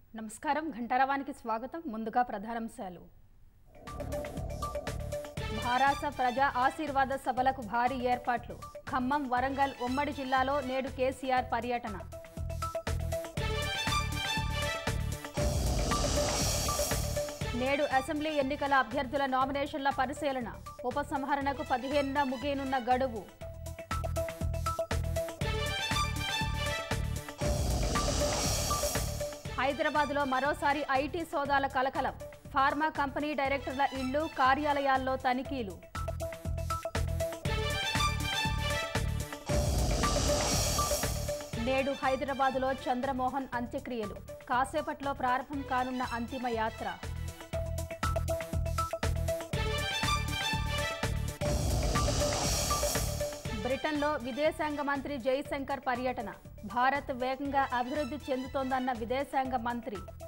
నమస్కారం ఘంటారవానికి స్వాగతం ముందుగా ప్రధానాంశాలు భారాస ప్రజా ఆశీర్వాద సభలకు భారీ ఏర్పాట్లు ఖమ్మం వరంగల్ ఉమ్మడి జిల్లాలో నేడు కేసీఆర్ పర్యటన నేడు అసెంబ్లీ ఎన్నికల అభ్యర్థుల నామినేషన్ల పరిశీలన ఉపసంహరణకు పదిహేనున ముగియనున్న గడువు హైదరాబాద్లో మరోసారి ఐటీ సోదాల కలకలం ఫార్మా కంపెనీ డైరెక్టర్ల ఇళ్లు కార్యాలయాల్లో తనిఖీలు నేడు హైదరాబాదులో చంద్రమోహన్ అంత్యక్రియలు కాసేపట్లో ప్రారంభం కానున్న అంతిమ యాత్ర బ్రిటన్లో విదేశాంగ మంత్రి జైశంకర్ పర్యటన భారత్ వేగంగా అభివృద్ధి చెందుతోందన్న విదేశాంగ మంత్రి